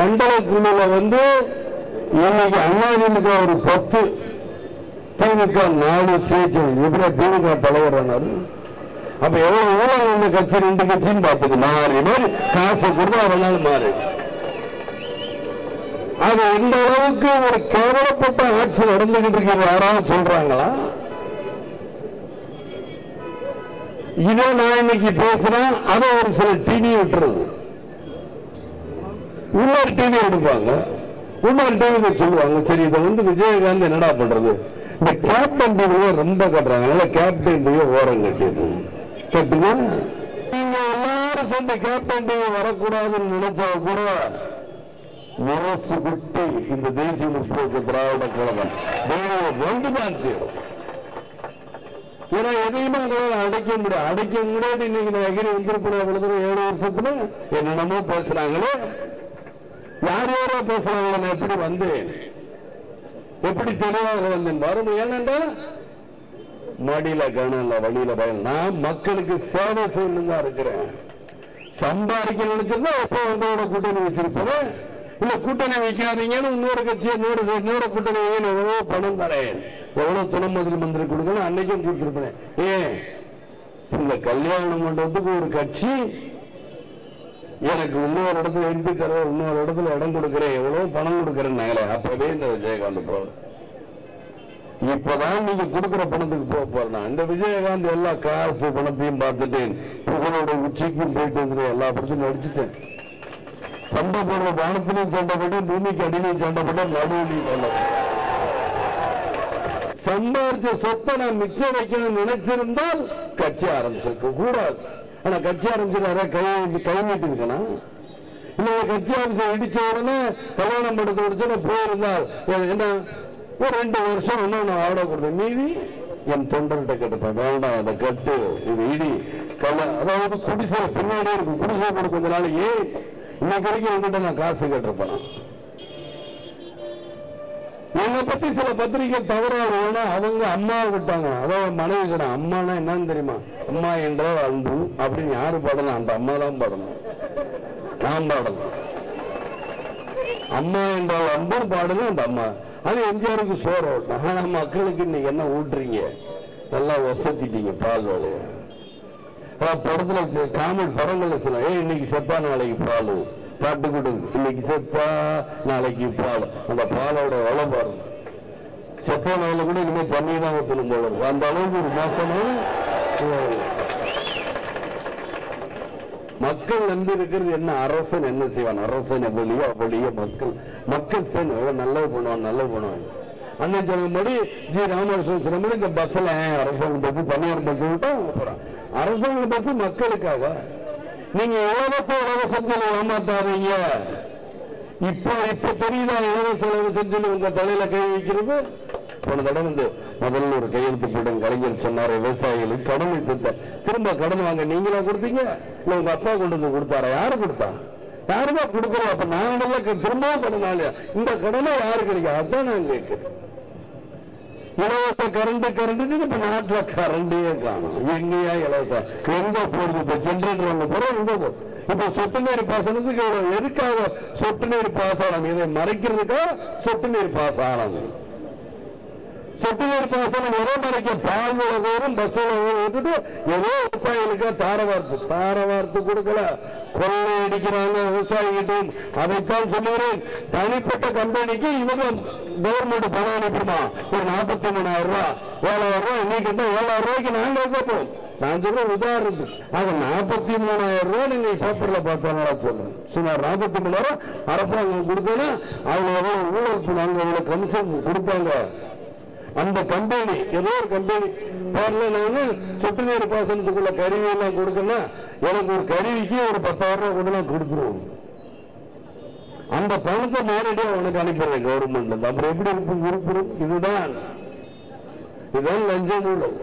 மண்டல குழுல வந்து இன்னைக்கு அதிமுக ஒரு பத்து திமுக நாலு சேர்த்து எப்படி திமுக தலைவர் ஆனாரு அப்ப எவ்வளவு ஊழல் உள்ள கட்சி ரெண்டு கட்சியும் பார்த்துக்கு மாறி மாறி காசு கொடுத்து அவனால மாறி அது இந்த அளவுக்கு ஒரு கேவலப்பட்ட ஆட்சி நடந்துகிட்டு இருக்கிறது யாராவது சொல்றாங்களா இதை நான் இன்னைக்கு பேசுறேன் அதை ஒரு சில டிவி விட்டுறது இன்னொரு டிவி எடுப்பாங்க இன்னொரு டிவி சொல்லுவாங்க சரி இதை வந்து விஜயகாந்த் என்னடா பண்றது இந்த கேப்டன் டிவியை ரொம்ப கட்டுறாங்க அதனால கேப்டன் டிவியை ஓரம் கட்டிடு கட்டுங்க நீங்க எல்லாரும் சேர்ந்து கேப்டன் டிவி வரக்கூடாதுன்னு நினைச்சா கூட முரசு குட்டி இந்த தேசிய முற்போக்கு திராவிட கழகம் ஒன்றுதான் தீரும் ஏன்னா எதையுமே உங்களால அடைக்க முடியாது அடைக்க முடியாது இன்னைக்கு நான் எகிரி வந்திருப்பேன் அவ்வளவு தூரம் ஏழு வருஷத்துல என்னென்னமோ பேசுறாங்களே யார் யாரோ பேசுறாங்களே நான் எப்படி வந்தேன் எப்படி தெளிவாக வந்தேன் வரும் ஏனென்றா மடியில கணல வழியில பயன் நான் மக்களுக்கு சேவை செய்யணும் தான் இருக்கிறேன் சம்பாதிக்க நினைச்சிருந்தா எப்போ உங்களோட கூட்டணி வச்சிருப்பேன் இல்ல கூட்டணி வைக்காதீங்கன்னு இன்னொரு கட்சி இன்னொரு இன்னொரு கூட்டணி வைங்க, எவ்வளவு பணம் தரேன் எவ்வளவு துணை முதல் மந்திரி கொடுக்கணும் அன்னைக்கும் கொடுத்திருப்பேன் ஏன் இந்த கல்யாண மண்டபத்துக்கு ஒரு கட்சி எனக்கு இன்னொரு இடத்துல எம்பி தர இன்னொரு இடத்துல இடம் கொடுக்கிறேன் எவ்வளவு பணம் கொடுக்கிறேன் நாங்களே அப்பவே இந்த விஜயகாந்த் போற இப்பதான் நீங்க கொடுக்கிற பணத்துக்கு போக போறேன் இந்த விஜயகாந்த் எல்லா காசு பணத்தையும் பார்த்துட்டேன் புகழோட உச்சிக்கும் போயிட்டு வந்து எல்லா படத்தையும் நடிச்சுட்டேன் சண்டை போடுற வானத்திலையும் சண்டை போட்டேன் பூமிக்கு அடியிலையும் சண்டை போட்டேன் நடுவிலையும் சண்டை போட்டேன் சம்பாதிச்ச சொத்தை நான் மிச்சம் வைக்கணும்னு நினைச்சிருந்தால் கட்சி ஆரம்பிச்சிருக்க கூடாது ஆனா கட்சி ஆரம்பிச்சிருக்காரு கை கை நீட்டி இருக்கணும் இல்ல கட்சி ஆரம்பிச்ச இடிச்ச உடனே கல்யாணம் படுத்து முடிச்சு போயிருந்தால் அது என்ன ஒரு ரெண்டு வருஷம் இன்னும் நான் ஆட கொடுத்தேன் மீதி என் தொண்டர்கிட்ட கேட்டுப்பேன் வேண்டாம் அதை கட்டு இது இடி கல்ல அதாவது குடிசை பின்னாடியே இருக்கும் குடிசை கூட கொஞ்ச நாள் ஏன் இன்னைக்கு வரைக்கும் உங்ககிட்ட நான் காசு கேட்டிருப்பேன் என்னை பத்தி சில பத்திரிகை தவறாக வேணா அவங்க அம்மா விட்டாங்க அதாவது மனைவி கூட அம்மானா என்னன்னு தெரியுமா அம்மா என்றால் அன்பு அப்படின்னு யாரு பாடலாம் அந்த அம்மா தான் பாடணும் நான் பாடணும் அம்மா என்றால் அன்பும் பாடணும் அந்த அம்மா அது எம்ஜிஆருக்கு சோறு ஓட்டணும் ஆனா மக்களுக்கு இன்னைக்கு என்ன ஊட்டுறீங்க நல்லா வசத்திட்டீங்க பால் வேலையை அதான் படத்துல காமெடி படங்கள்ல சொல்ல ஏய் இன்னைக்கு செத்தா நாளைக்கு பால் பாட்டு கொடு இன்னைக்கு செத்தா நாளைக்கு பால் அந்த பாலோட விலை பாருங்க செத்தா நாளில் கூட இனிமே தண்ணி தான் ஊற்றணும் போல இருக்கு அந்த அளவுக்கு ஒரு மோசமான சூழல். மக்கள் நம்பி இருக்கிறது என்ன அரசன் என்ன செய்வான் அரசன் வெளியோ வெளியே மக்கள் மக்கள் சேர்ந்து எவ்வளவு நல்லது பண்ணுவான் நல்லது பண்ணுவான் அண்ணன் சொன்னபடி ஜி ராமகிருஷ்ணன் சொன்னபடி இந்த பஸ்ல அரசாங்க பஸ் தனியார் பஸ் விட்டா போறான் அரசாங்க பஸ் மக்களுக்காக நீங்க இலவச இலவசம் சொல்லி ஏமாத்தாதீங்க இப்போ இப்ப தெரியுதா இலவச இலவசம் சொல்லி உங்க தலையில கை வைக்கிறது போன தடவை வந்து முதல்ல ஒரு கையெழுத்து போடும் கலைஞர் சொன்னார் விவசாயிகளுக்கு கடன் திட்டம் திரும்ப கடன் வாங்க நீங்களா கொடுத்தீங்க இல்ல உங்க அப்பா கொண்டு வந்து கொடுத்தாரா யாரு கொடுத்தா யாருமே கொடுக்கறோம் அப்ப நாங்கள திரும்பவும் கடனால இந்த கடனை யாரு கிடைக்கும் அதான் நான் கேட்கிறேன் இலவச கரண்ட் கரண்ட் இப்ப நாட்டுல கரண்டே காணும் எங்கேயா இலவசம் எங்க போறது இப்ப ஜென்ரேட்டர் ஒண்ணு போறோம் எங்க போறோம் இப்ப சொட்டு நீர் பாசனத்துக்கு எவ்வளவு எதுக்காக சொட்டு நீர் பாசனம் இதை மறைக்கிறதுக்கா சொட்டு நீர் பாசனம் சொட்டு நீர் பாசனம் எதை மறைக்க பால் வேறும் பஸ் விட்டுட்டு ஏதோ விவசாயிகளுக்கு தார வார்த்து தார வார்த்து கொடுக்கல கொள்ளை அடிக்கிறாங்க விவசாயிகிட்டும் அதைத்தான் சொல்லுகிறேன் தனிப்பட்ட கம்பெனிக்கு இவங்க கவர்மெண்ட் பணம் அனுப்புமா ஒரு நாற்பத்தி மூணாயிரம் ரூபாய் ஏழாயிரம் ரூபாய் இன்னைக்கு இருந்தா ஏழாயிரம் ரூபாய்க்கு நாங்க கேட்போம் நான் சொல்றேன் உதாரணத்துக்கு ஆக நாற்பத்தி மூணாயிரம் ரூபாய் நீங்க பேப்பர்ல பார்த்தாங்களா சொல்றேன் சுமார் நாற்பத்தி மூணாயிரம் அரசாங்கம் கொடுத்தோன்னா அவங்க எவ்வளவு ஊழல் பண்ணாங்க எவ்வளவு கமிஷன் கொடுப்பாங்க அந்த கம்பெனி ஏதோ ஒரு கம்பெனி பாருங்க நானு சொட்டு நீர் பாசனத்துக்குள்ள கருவி எல்லாம் கொடுக்கணும் எனக்கு ஒரு கருவிக்கு ஒரு பத்தாயிரம் ரூபாய் கூட நான் கொடுத்துருவோம் அந்த பணத்தை நேரடியா உனக்கு அனுப்பிடுறேன் கவர்மெண்ட் அப்புறம் எப்படி இருக்கும் உறுப்பு இதுதான் இதுதான் லஞ்சம் ஊழல்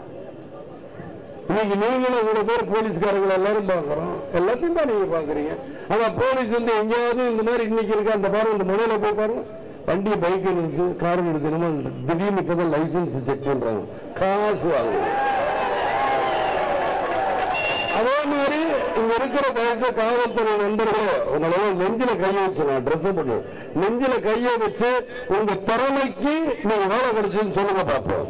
இன்னைக்கு நீங்களும் இவ்வளவு பேர் போலீஸ்காரங்களை எல்லாரும் பாக்குறோம் எல்லாத்தையும் தான் நீங்க பாக்குறீங்க ஆனா போலீஸ் வந்து எங்கேயாவது இந்த மாதிரி இன்னைக்கு இருக்க அந்த பாருங்க இந்த முனையில போய் பாருங்க வண்டி பைக் இருக்கு கார் இருக்கு என்னமோ திடீர்னு இப்பதான் லைசன்ஸ் செக் பண்றாங்க காசு வாங்குறாங்க அதே மாதிரி இங்க இருக்கிற வயசு காவல்துறை நண்பர்களே உங்களெல்லாம் நெஞ்சில கைய வச்சு நான் ட்ரெஸ் பண்ணு நெஞ்சில கைய வச்சு உங்க திறமைக்கு நீங்க வேலை கிடைச்சுன்னு சொல்லுங்க பார்ப்போம்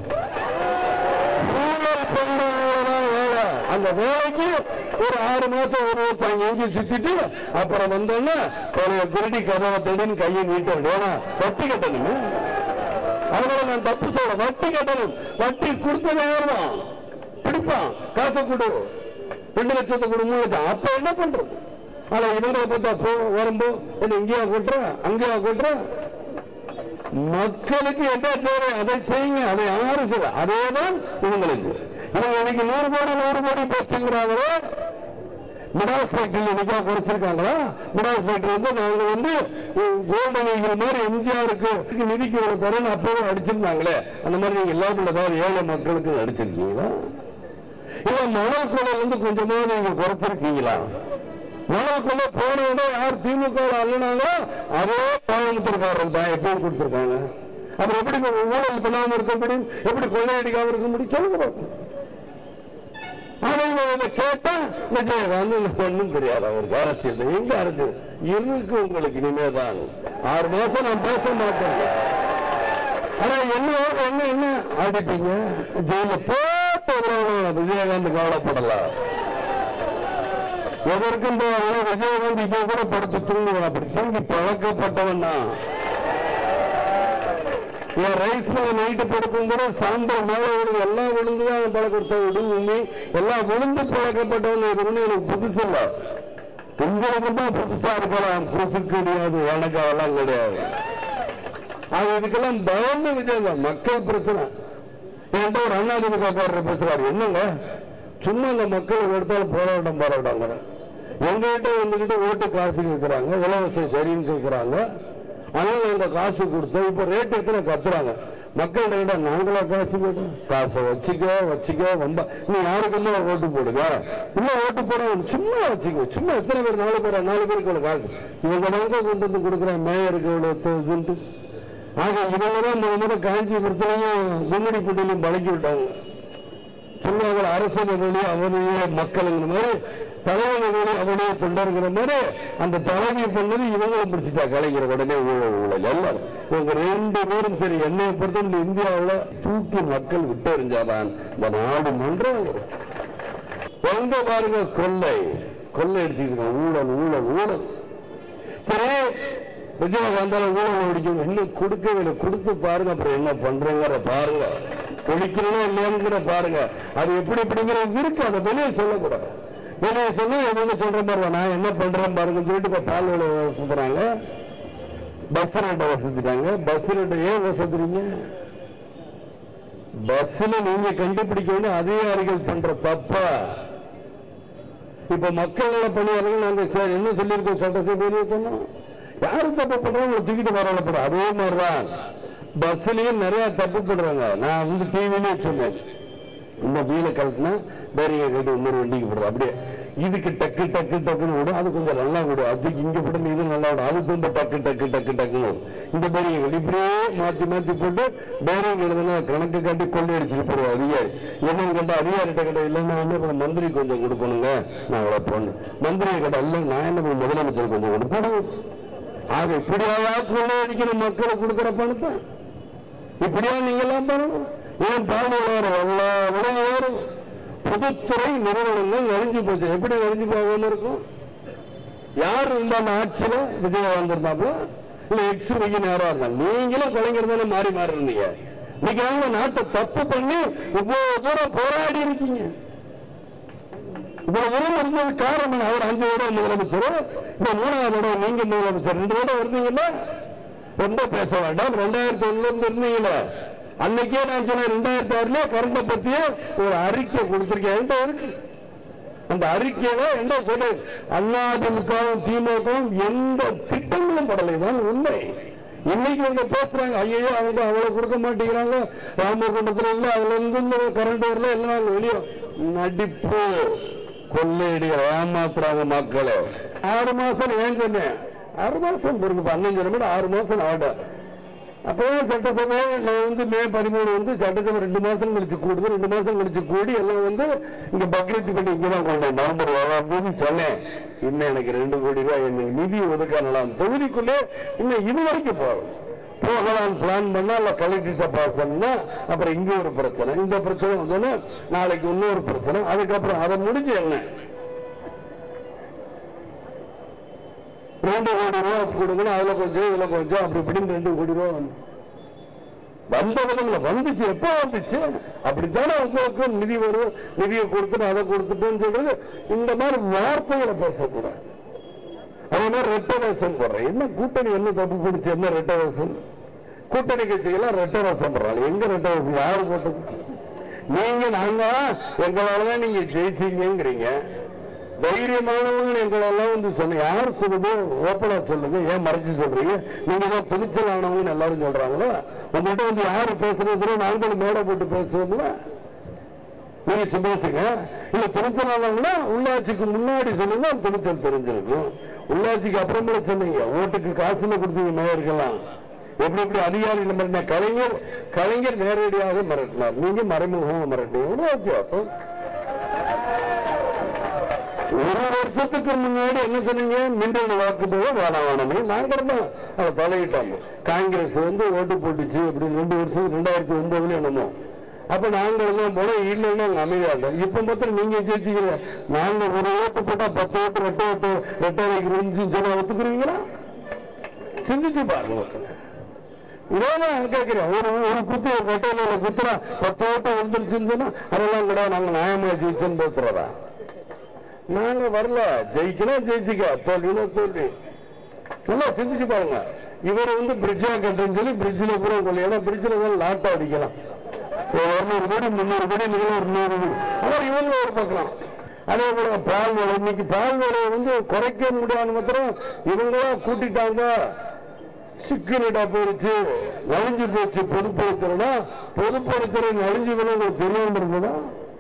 ஊழல் பண்ணவங்கதான் வேலை. அந்த வேலைக்கு ஒரு ஆறு மாசம் ஒரு வருஷம் அங்க எங்கேயும் சுத்திட்டு அப்புறம் வந்தோன்னா ஒரு திருடி கதவை தேடின்னு கையை நீட்ட வேண்டிய வட்டி கட்டணுமே அதனால நான் தப்பு சொல்ல வட்டி கட்டணும் வட்டி கொடுத்தது யாருதான் பிடிப்பான் காசை கொடு ரெண்டு லட்சத்தை கொடு மூணு லட்சம் அப்ப என்ன பண்றது ஆனா இவங்களை பார்த்தா போ வரும்போ என்ன இங்கேயா கொட்டுற அங்கேயா கொட்டுற மக்களுக்கு என்ன தேவை அதை செய்யுங்க அதை யாரும் செய்ய அதேதான் இவங்களுக்கு இவங்க இன்னைக்கு நூறு கோடி நூறு கோடி பேசுங்கிறாங்களோ மிடாஸ் ஃபேக்டரி இன்னைக்கா குறைச்சிருக்காங்களா மிடாஸ் ஃபேக்டரி வந்து நாங்க வந்து கோல்டன் ஈகிள் மாதிரி எம்ஜிஆருக்கு நிதிக்கு ஒரு தரேன் அப்பவே அடிச்சிருந்தாங்களே அந்த மாதிரி நீங்க எல்லாத்துல ஏதாவது ஏழை மக்களுக்கு அடிச்சிருக்கீங்களா இல்ல மணல் குழல் வந்து கொஞ்சமா நீங்க குறைச்சிருக்கீங்களா மணல் குள்ள போன விட யார் திமுக அல்லனாங்களோ அதே கோயம்புத்தூர்காரர்கள் தான் எப்படி கொடுத்திருக்காங்க அப்புறம் எப்படி ஊழல் பண்ணாம இருக்க முடியும் எப்படி கொள்ளையடிக்காம இருக்க முடியும் சொல்லுங்க பாப்போம். ஆனா இவங்க கேட்டா விஜயகாந்த் ஒண்ணும் தெரியாது அவருக்கு அரசியல் எங்க அரசியல் இருக்கு உங்களுக்கு இனிமேதான் ஆறு மாசம் நான் பேச மாட்டேன் ஆனா என்ன என்ன என்ன அடிப்பீங்க ஜெயில போட்டு விடுறவங்க விஜயகாந்த் கவலைப்படலாம் எதற்கும் போவாங்க விஜயகாந்த் இங்க கூட படுத்து தூங்குவான் அப்படி தூங்கி பழக்கப்பட்டவன் தான் என் ரைஸ் மில் நைட்டு படுக்கும் கூட சாம்பல் மேல விழுந்து எல்லாம் விழுந்துதான் பழக்கத்தை விடுங்க எல்லாம் விழுந்து பழக்கப்பட்டவன் இது ஒண்ணு எனக்கு புதுசு இல்ல உங்களுக்கு தான் புதுசா இருக்கலாம் புதுசு கிடையாது எனக்கு அதெல்லாம் கிடையாது அது இதுக்கெல்லாம் பயந்து விஜயம் மக்கள் பிரச்சனை என்கிட்ட ஒரு அண்ணாதிமுகக்காரர் பேசுறாரு என்னங்க சும்மா இந்த மக்கள் எடுத்தாலும் போராட்டம் போராட்டம் எங்ககிட்ட வந்துகிட்டு ஓட்டு காசு கேட்கிறாங்க இலவசம் சரின்னு கேட்கிறாங்க அதனால இந்த காசு கொடுத்தோம் இப்ப ரேட் எத்தனை கத்துறாங்க மக்கள்கிட்ட கிட்ட நாங்களா காசு கேட்டோம் காசை வச்சுக்க வச்சுக்க ரொம்ப நீ யாருக்குமே ஓட்டு போடுங்க இல்ல ஓட்டு போட சும்மா வச்சுக்க சும்மா எத்தனை பேர் நாலு பேர் நாலு பேருக்கு இவ்வளவு காசு இவங்க நாங்க கொண்டு வந்து கொடுக்குறேன் மேயருக்கு இவ்வளவு இதுன்ட்டு ஆக இவங்கதான் முத முறை காஞ்சிபுரத்திலையும் கும்மிடிப்பட்டிலையும் பழக்கி விட்டாங்க சொல்லுவாங்க அரசியல் வழி அவனையே மக்களுங்கிற மாதிரி தலைவன் வழி அவனையே தொண்டருங்கிற மாதிரி அந்த தலைமை பண்ணது இவங்களும் பிடிச்சிட்டா கலைஞர் உடனே ஊழல் ஊழல் எல்லாரும் இவங்க ரெண்டு பேரும் சரி என்னை பொறுத்த இந்த இந்தியாவுல தூக்கி மக்கள் விட்டெறிஞ்சாதான் இந்த நாடு மன்றம் எங்க பாருங்க கொள்ளை கொள்ளை அடிச்சுக்கிட்டு ஊழல் ஊழல் ஊழல் சரி விஜயகாந்தால ஊழல் ஒழிக்கணும் இன்னும் கொடுக்கவே இல்லை கொடுத்து பாருங்க அப்புறம் என்ன பண்றேங்கிற பாருங்க ஒழிக்கணும் இல்லையாங்கிற பாருங்க அது எப்படி எப்படிங்கிற இருக்கு அதை வெளியே சொல்லக்கூடாது வெளியே சொல்லி எதுவும் சொல்ற பாருங்க நான் என்ன பண்றேன் பாருங்க சொல்லிட்டு இப்ப பால் விலை வசத்துறாங்க பஸ் ரேட்டை வசதிட்டாங்க பஸ் ரேட்டை ஏன் வசதுறீங்க பஸ்ல நீங்க கண்டுபிடிக்க வேண்டிய அதிகாரிகள் பண்ற தப்பா இப்ப மக்கள் நல பணியாளர்கள் நாங்க சார் என்ன சொல்லியிருக்கோம் சட்டசபையிலே சொன்னோம் யாரு தப்பு பண்றாங்க தூக்கிட்டு வரப்படும் அதே மாதிரிதான் பஸ்லயும் நிறைய தப்பு பண்றாங்க நான் வந்து டிவிலே சொன்னேன் இந்த வீல கழட்டினா பேரிய கட்டி இன்னொரு வண்டிக்கு போடுறது அப்படியே இதுக்கு டக்கு டக்கு டக்குன்னு விடும் அது கொஞ்சம் நல்லா விடும் அதுக்கு இங்க போட்டு இது நல்லா விடும் அது திரும்ப டக்கு டக்கு டக்கு டக்குன்னு விடும் இந்த பேரிய கட்டி இப்படியே மாத்தி மாத்தி போட்டு பேரியம் எழுதுனா கணக்கு காட்டி கொள்ளை அடிச்சுட்டு போடுவோம் அதிகாரி என்னன்னு கேட்டா அதிகாரிட்ட கேட்ட இல்லைன்னா என்ன பண்ண மந்திரி கொஞ்சம் கொடுக்கணுங்க நான் அவ்வளோ பொண்ணு மந்திரியை கேட்டா இல்லை நான் என்ன பண்ண முதலமைச்சர் கொஞ்சம் கொடுப்பேன் ஆக இப்படியாவா கொள்ளை அடிக்கிற மக்களை கொடுக்குற பணத்தை இப்படியா நீங்க எல்லாம் பண்ணணும் ஏன் பால் வரும் எல்லா விலையும் வரும் பொதுத்துறை நிறுவனங்கள் நெறிஞ்சு போச்சு எப்படி நெறிஞ்சு போகாம இருக்கும் யார் இருந்தாலும் ஆட்சியில விஜயகாந்த் இருந்தாப்போ இல்ல எக்ஸ் வைக்கணும் யாரா இருந்தாலும் நீங்களும் கலைஞர் தானே மாறி மாறி இருந்தீங்க இன்னைக்கு அவங்க நாட்டை தப்பு பண்ணி இவ்வளவு தூரம் போராடி இருக்கீங்க இவ்வளவு தூரம் இருந்தது காரணம் என்ன? அவர் அஞ்சு தடவை முதலமைச்சர் இப்ப மூணாவது தடவை நீங்க முதலமைச்சர் ரெண்டு தடவை இருந்தீங்கல்ல ரொம்ப பேச வேண்டாம் ரெண்டாயிரத்தி ஒண்ணுல இருந்து இருந்தீங்களே அன்னைக்கே நான் சொன்னேன் ரெண்டாயிரத்தி ஆறுல கரண்ட பத்திய ஒரு அறிக்கை கொடுத்திருக்கேன் என்கிட்ட இருக்கு அந்த அறிக்கையில என்ன சொல்லு அதிமுகவும் திமுகவும் எந்த திட்டங்களும் படலை தான் உண்மை இன்னைக்கு இவங்க பேசுறாங்க ஐயோ அவங்க அவ்வளவு கொடுக்க மாட்டேங்கிறாங்க ராமகுண்டத்துல இல்ல அதுல இருந்து கரண்ட் வரல எல்லாம் வெளியே நடிப்பு கொள்ளையடிகள் ஏமாத்துறாங்க மக்களை ஆறு மாசம் ஏன் சொன்னேன் ஆறு மாசம் இருக்கு பன்னெண்டு சொன்ன ஆறு மாசம் ஆகட்டும் அப்பதான் சட்டசபை நான் வந்து மே பதிமூணு வந்து சட்டசபை ரெண்டு மாசம் கழிச்சு கூடுது ரெண்டு மாசம் கழிச்சு கூடி எல்லாம் வந்து இங்க பக்ரீத் பண்ணி இங்க தான் கொண்டேன் நவம்பர் ஏழாம் தேதி சொன்னேன் இன்னும் எனக்கு ரெண்டு கோடி ரூபாய் எனக்கு நிதி ஒதுக்கலாம் தொகுதிக்குள்ளே இன்னும் இது வரைக்கும் போகும் போகலாம் பிளான் பண்ணா இல்ல கலெக்டர்கிட்ட பாசம்னா அப்புறம் இங்க ஒரு பிரச்சனை இந்த பிரச்சனை வந்தோன்னா நாளைக்கு இன்னொரு பிரச்சனை அதுக்கப்புறம் அதை முடிஞ்சு என்ன ரெண்டு கோடி ரூபா கொடுக்கணும் அதுல கொஞ்சம் இதுல கொஞ்சம் அப்படி இப்படின்னு ரெண்டு கோடி ரூபா வந்து வந்த விதங்கள வந்துச்சு எப்ப வந்துச்சு அப்படித்தானே உங்களுக்கு நிதி வரும் நிதியை கொடுத்துட்டு அதை கொடுத்துட்டுன்னு சொல்றது இந்த மாதிரி வார்த்தைகளை பேசக்கூடாது அதே மாதிரி ரெட்ட வேஷம் போடுறேன் என்ன கூட்டணி என்ன தப்பு பிடிச்சு என்ன ரெட்ட வேஷம் கூட்டணி கட்சிகள்லாம் ரெட்ட வேஷம் போடுறாங்க எங்க ரெட்ட வேஷம் யாரு போட்டது நீங்க நாங்க எங்களாலதான் நீங்க ஜெயிச்சீங்கிறீங்க தைரியமானவங்க எங்களெல்லாம் வந்து சொன்ன யார் சொல்லுதோ ஓப்பனா சொல்லுங்க ஏன் மறைச்சு சொல்றீங்க நீங்க தான் துணிச்சலானவங்கன்னு எல்லாரும் சொல்றாங்களோ உங்கள்கிட்ட வந்து யாரு பேசுறது நாங்களும் மேடை போட்டு பேசுவோம்ல நீங்க சும்மா பேசுங்க இல்ல துணிச்சலானவங்கன்னா உள்ளாட்சிக்கு முன்னாடி சொல்லுங்க அந்த துணிச்சல் தெரிஞ்சிருக்கும் உள்ளாட்சிக்கு அப்புறமே சொன்னீங்க ஓட்டுக்கு காசுல கொடுத்தீங்க மேயர்கள்லாம் எப்படி எப்படி அதிகாரிகள் மிரட்டின கலைஞர் கலைஞர் நேரடியாக மிரட்டினார் நீங்க மறைமுகமாக மிரட்டினீங்க எவ்வளவு வித்தியாசம் ஒரு வருஷத்துக்கு முன்னாடி என்ன சொன்னீங்க மின்னணு வாக்கு போக வேணாம் வேணாமே நாங்க இருந்தோம் அதை தலையிட்டாங்க காங்கிரஸ் வந்து ஓட்டு போட்டுச்சு அப்படின்னு ரெண்டு வருஷம் ரெண்டாயிரத்தி ஒன்பதுல என்னமோ அப்ப நாங்க எல்லாம் போல இல்லைன்னா நாங்க அமைதியா இருந்தோம் இப்ப மாத்திரம் நீங்க ஜெயிச்சுக்கிறீங்க நாங்க ஒரு ஓட்டு போட்டா பத்து ஓட்டு ரெட்டை ஓட்டு ரெட்டை வைக்கிறோம்னு சொல்ல ஒத்துக்குறீங்களா சிந்திச்சு பாருங்க மக்களே. இதான் நான் கேட்கிறேன் ஒரு ஒரு குத்து ஒரு ரெட்டையில குத்துறா பத்து ஓட்டு வந்துருச்சுன்னு சொன்னா அதெல்லாம் கிடையாது நாங்க நியாயமா ஜெயிச்சோன்னு பேசுறதா நாங்க வரல ஜெயிக்கணும் ஜெயிச்சுக்க தோல்வினா தோல்வி நல்லா சிந்திச்சு பாருங்க இவர் வந்து பிரிட்ஜா கட்டுன்னு சொல்லி பிரிட்ஜில் கூட கொள்ள ஏன்னா பிரிட்ஜில் தான் லாட்டா அடிக்கலாம் ஒரு இருநூறு கோடி முந்நூறு கோடி நீங்களும் ஒரு நூறு கோடி அவர் இவங்க ஒரு பக்கம் அதே போல பால் விலை இன்னைக்கு பால் விலையை வந்து குறைக்க முடியாத மாத்திரம் இவங்களாம் கூட்டிட்டாங்க சிக்கனடா போயிடுச்சு நலிஞ்சு போச்சு பொதுப்பணித்துறைனா பொதுப்பணித்துறை நலிஞ்சு போன உங்களுக்கு தெரியாம இருந்ததா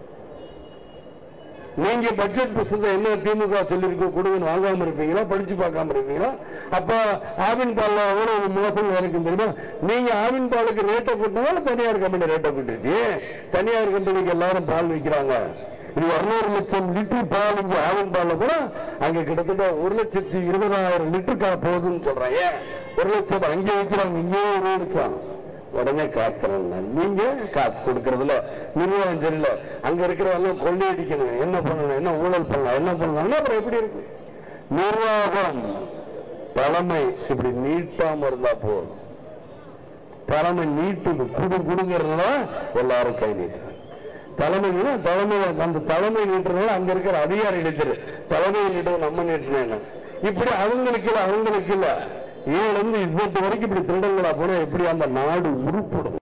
நீங்க பட்ஜெட் புத்தகத்தை என்ன திமுக சொல்லிருக்கு கொடுங்கன்னு வாங்காம இருப்பீங்களா படிச்சு பார்க்காம இருப்பீங்களா அப்ப ஆவின் பால்ல எவ்வளவு மோசம் இருக்கும் தெரியுமா நீங்க ஆவின் பாலுக்கு ரேட்டை கூட்டினாலும் தனியார் கம்பெனி ரேட்டை கூட்டிருச்சு தனியார் கம்பெனிக்கு எல்லாரும் பால் விற்கிறாங்க இது இருநூறு லட்சம் லிட்டர் பால் இங்க ஆவின் பால்ல கூட அங்க கிட்டத்தட்ட ஒரு லட்சத்தி இருபதாயிரம் லிட்டர் போகுதுன்னு சொல்றேன் ஏன் ஒரு லட்சம் அங்கே விற்கிறாங்க இங்கேயே ஒரு லட்சம் உடனே காசு தரணும் நீங்க காசு கொடுக்கறதுல நிர்வாகம் சரியில்லை அங்க இருக்கிறவங்க கொள்ளையடிக்கணும் என்ன பண்ணணும் என்ன ஊழல் பண்ணலாம் என்ன பண்ணலாம் அப்புறம் எப்படி இருக்கு நிர்வாகம் தலைமை இப்படி நீட்டாம இருந்தா போதும் தலைமை நீட்டுது குடு குடுங்கிறதுனால எல்லாரும் கை நீட்டுறாங்க தலைமைன்னா தலைமை அந்த தலைமை நீட்டுறதுனால அங்க இருக்கிற அதிகாரி நீட்டுரு தலைமை நீட்டுறது நம்ம நீட்டுனேன் இப்படி அவங்களுக்கு இல்ல அவங்களுக்கு இல்ல ஏழுல இருந்து இசட் வரைக்கும் இப்படி திருடங்களா போனா எப்படி அந்த நாடு உருப்படும்